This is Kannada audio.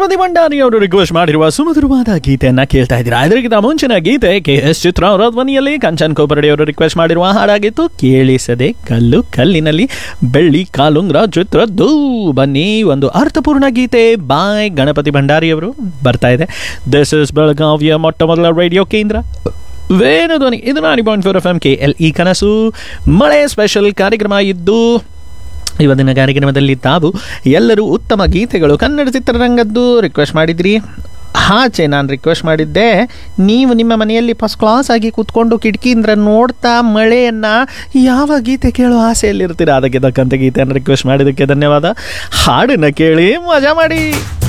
ಗಣಪತಿ ಭಂಡಾರಿ ಅವರು ರಿಕ್ವೆಸ್ಟ್ ಮಾಡಿರುವ ಸುಮಧುರವಾದ ಗೀತೆಯನ್ನ ಕೇಳ್ತಾ ಇದ್ದೀರಾ ಇದಕ್ಕಿಂತ ಮುಂಚಿನ ಗೀತೆ ಕೆ ಎಸ್ ಚಿತ್ರ ಅವರ ಧ್ವನಿಯಲ್ಲಿ ಕಂಚನ್ ಕೋಪರಡಿ ಅವರು ರಿಕ್ವೆಸ್ಟ್ ಮಾಡಿರುವ ಹಾಡಾಗಿತ್ತು ಕೇಳಿಸದೆ ಕಲ್ಲು ಕಲ್ಲಿನಲ್ಲಿ ಬೆಳ್ಳಿ ಕಾಲುಂಗ್ರ ಚಿತ್ರದ್ದು ಬನ್ನಿ ಒಂದು ಅರ್ಥಪೂರ್ಣ ಗೀತೆ ಬಾಯ್ ಗಣಪತಿ ಭಂಡಾರಿ ಅವರು ಬರ್ತಾ ಇದೆ ದಿಸ್ ಇಸ್ ಬೆಳಗಾವಿಯ ಮೊಟ್ಟ ಮೊದಲ ರೇಡಿಯೋ ಕೇಂದ್ರ ವೇಣುಧ್ವನಿ ಇದು ನಾಡಿ point four F M K L E ಕನಸು ಮಳೆ ಸ್ಪೆಷಲ್ ಕಾರ್ಯಕ್ರಮ ಇದ್ದು ಇವತ್ತಿನ ಕಾರ್ಯಕ್ರಮದಲ್ಲಿ ತಾವು ಎಲ್ಲರೂ ಉತ್ತಮ ಗೀತೆಗಳು ಕನ್ನಡ ಚಿತ್ರರಂಗದ್ದು ರಿಕ್ವೆಸ್ಟ್ ಮಾಡಿದ್ರಿ ಆಚೆ ನಾನು ರಿಕ್ವೆಸ್ಟ್ ಮಾಡಿದ್ದೆ ನೀವು ನಿಮ್ಮ ಮನೆಯಲ್ಲಿ ಫಸ್ಟ್ ಕ್ಲಾಸ್ ಆಗಿ ಕೂತ್ಕೊಂಡು ಕಿಟಕಿಯಿಂದ ನೋಡ್ತಾ ಮಳೆಯನ್ನು ಯಾವ ಗೀತೆ ಕೇಳೋ ಆಸೆಯಲ್ಲಿರ್ತೀರಾ ಅದಕ್ಕೆ ತಕ್ಕಂತೆ ಗೀತೆಯನ್ನು ರಿಕ್ವೆಸ್ಟ್ ಮಾಡಿದ್ದಕ್ಕೆ ಧನ್ಯವಾದ ಹಾಡನ್ನು ಕೇಳಿ ಮಜಾ ಮಾಡಿ